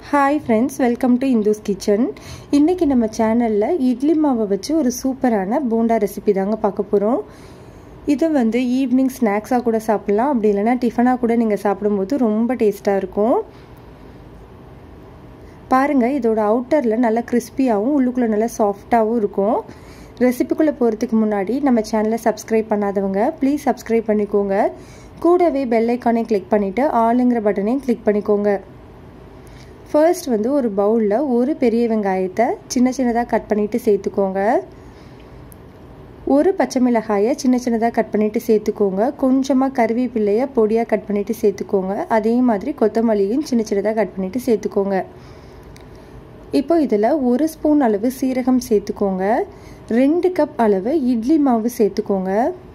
hi friends welcome to Indu's kitchen இன்றைக்கி நம்ம சேனலில் இட்லி மாவை வச்சு ஒரு சூப்பரான போண்டா ரெசிபி தாங்க பார்க்க போகிறோம் இதை வந்து ஈவினிங் ஸ்நாக்ஸாக கூட சாப்பிட்லாம் அப்படி இல்லைனா டிஃபனாக கூட நீங்கள் சாப்பிடும்போது ரொம்ப டேஸ்ட்டாக இருக்கும் பாருங்கள் இதோட அவுட்டரில் நல்லா கிறிஸ்பியாகவும் உள்ளுக்குள்ளே நல்லா சாஃப்டாகவும் இருக்கும் ரெசிபிக்குள்ளே போகிறதுக்கு முன்னாடி நம்ம சேனலை சப்ஸ்கிரைப் பண்ணாதவங்க ப்ளீஸ் சப்ஸ்கிரைப் பண்ணிக்கோங்க கூடவே பெல் ஐக்கானே கிளிக் பண்ணிவிட்டு ஆளுங்கிற பட்டனையும் கிளிக் பண்ணிக்கோங்க ஃபர்ஸ்ட் வந்து ஒரு பவுலில் ஒரு பெரிய வெங்காயத்தை சின்ன சின்னதாக கட் பண்ணிவிட்டு சேர்த்துக்கோங்க ஒரு பச்சை மிளகாயை சின்ன சின்னதாக கட் பண்ணிவிட்டு சேர்த்துக்கோங்க கொஞ்சமாக கருவேப்பிள்ளையை பொடியாக கட் பண்ணிவிட்டு சேர்த்துக்கோங்க அதே மாதிரி கொத்தமல்லியும் சின்ன சின்னதாக கட் பண்ணிவிட்டு சேர்த்துக்கோங்க இப்போ இதில் ஒரு ஸ்பூன் அளவு சீரகம் சேர்த்துக்கோங்க ரெண்டு கப் அளவு இட்லி மாவு சேர்த்துக்கோங்க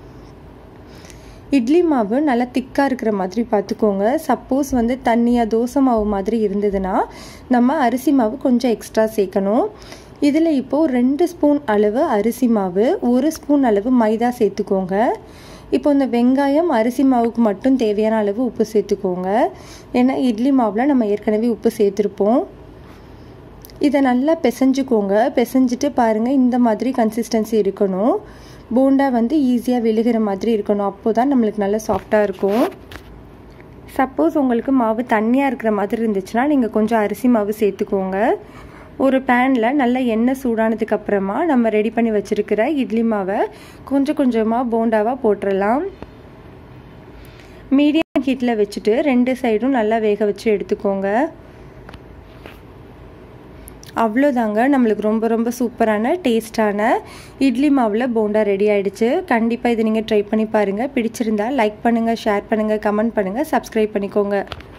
இட்லி மாவு நல்லா திக்காக இருக்கிற மாதிரி பார்த்துக்கோங்க சப்போஸ் வந்து தண்ணியாக தோசை மாவு மாதிரி இருந்ததுன்னா நம்ம அரிசி மாவு கொஞ்சம் எக்ஸ்ட்ரா சேர்க்கணும் இதில் இப்போது ரெண்டு ஸ்பூன் அளவு அரிசி மாவு ஒரு ஸ்பூன் அளவு மைதா சேர்த்துக்கோங்க இப்போ இந்த வெங்காயம் அரிசி மாவுக்கு மட்டும் தேவையான அளவு உப்பு சேர்த்துக்கோங்க ஏன்னா இட்லி மாவில் நம்ம ஏற்கனவே உப்பு சேர்த்துருப்போம் இதை நல்லா பிசைஞ்சுக்கோங்க பிசைஞ்சிட்டு பாருங்கள் இந்த மாதிரி கன்சிஸ்டன்சி இருக்கணும் போண்டா வந்து ஈஸியாக விழுகிற மாதிரி இருக்கணும் அப்போ தான் நம்மளுக்கு நல்லா சாஃப்டாக இருக்கும் சப்போஸ் உங்களுக்கு மாவு தண்ணியாக இருக்கிற மாதிரி இருந்துச்சுன்னா நீங்கள் கொஞ்சம் அரிசி மாவு சேர்த்துக்கோங்க ஒரு பேனில் நல்ல எண்ணெய் சூடானதுக்கு அப்புறமா நம்ம ரெடி பண்ணி வச்சுருக்கிற இட்லி மாவை கொஞ்சம் கொஞ்சமாக போண்டாவாக போட்டுடலாம் மீடியம் ஹீட்டில் வச்சுட்டு ரெண்டு சைடும் நல்லா வேக வச்சு எடுத்துக்கோங்க அவ்வளோதாங்க நம்மளுக்கு ரொம்ப ரொம்ப சூப்பரான டேஸ்டான இட்லி மாவில் போண்டா ரெடி ஆகிடுச்சு கண்டிப்பாக இதை நீங்கள் ட்ரை பண்ணி பாருங்கள் பிடிச்சிருந்தா லைக் பண்ணுங்கள் ஷேர் பண்ணுங்கள் கமெண்ட் பண்ணுங்கள் சப்ஸ்கிரைப் பண்ணிக்கோங்க